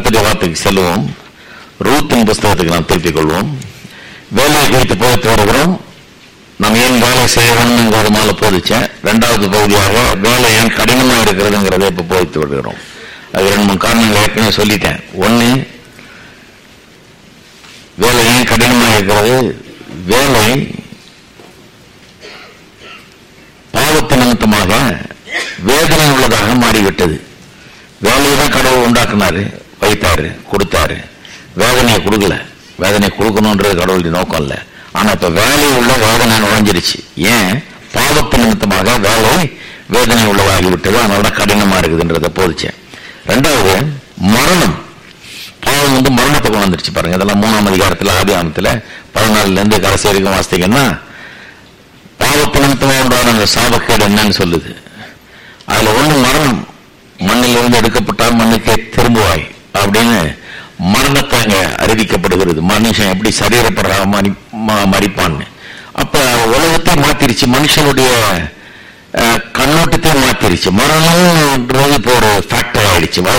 கர்த்தருடைய வார்த்தைக்கு செல்வோம் ரூத்தின் புஸ்தகத்துக்கு நாம் திருப்பிக் கொள்வோம் வேலையை குறித்து போதித்து வருகிறோம் நாம் ஏன் வேலை செய்ய வேணுங்கிறது மேல போதிச்சேன் ரெண்டாவது பகுதியாக வேலை ஏன் கடினமா இருக்கிறதுங்கிறத இப்ப போதித்து வருகிறோம் அது ரெண்டு மூணு காரணங்கள் ஏற்கனவே சொல்லிட்டேன் ஒண்ணு வேலை ஏன் கடினமா இருக்கிறது வேலை பாவத்து நிமித்தமாக வேதனை உள்ளதாக மாறிவிட்டது வேலையை தான் கடவுள் உண்டாக்குனாரு வைத்தாரு கொடுத்தாரு வேதனையை கொடுக்கல வேதனை கொடுக்கணுன்றது கடவுளுடைய நோக்கம் இல்ல ஆனா இப்ப வேலை உள்ள வேதனை நுழைஞ்சிருச்சு ஏன் பாவத்து நிமித்தமாக வேலை வேதனை உள்ளதாகிவிட்டது அதனால தான் கடினமா இருக்குதுன்றத போதிச்சேன் ரெண்டாவது மரணம் பாவம் வந்து மரணத்தை கொண்டு வந்துருச்சு பாருங்க இதெல்லாம் மூணாம் அதிகாரத்துல ஆதி ஆமத்துல பதினாலுல இருந்து கடைசி வரைக்கும் வாசித்தீங்கன்னா பாவத்து நிமித்தமா உண்டான அந்த சாபக்கேடு என்னன்னு சொல்லுது அதுல ஒண்ணு மரணம் மண்ணிலிருந்து எடுக்கப்பட்டால் மண்ணுக்கே திரும்புவாய் அப்படின்னு மரணத்தை அங்க அறிவிக்கப்படுகிறது மனுஷன் எப்படி சரீரப்படுறா மறி ம- மறிப்பான்னு அப்ப உலகத்தை மாத்திருச்சு மனுஷனுடைய அஹ், கண்ணோட்டத்தை மாத்திருச்சு மரணம்ன்றது இப்போ ஒரு ஃபேக்டர் ஆயிடுச்சு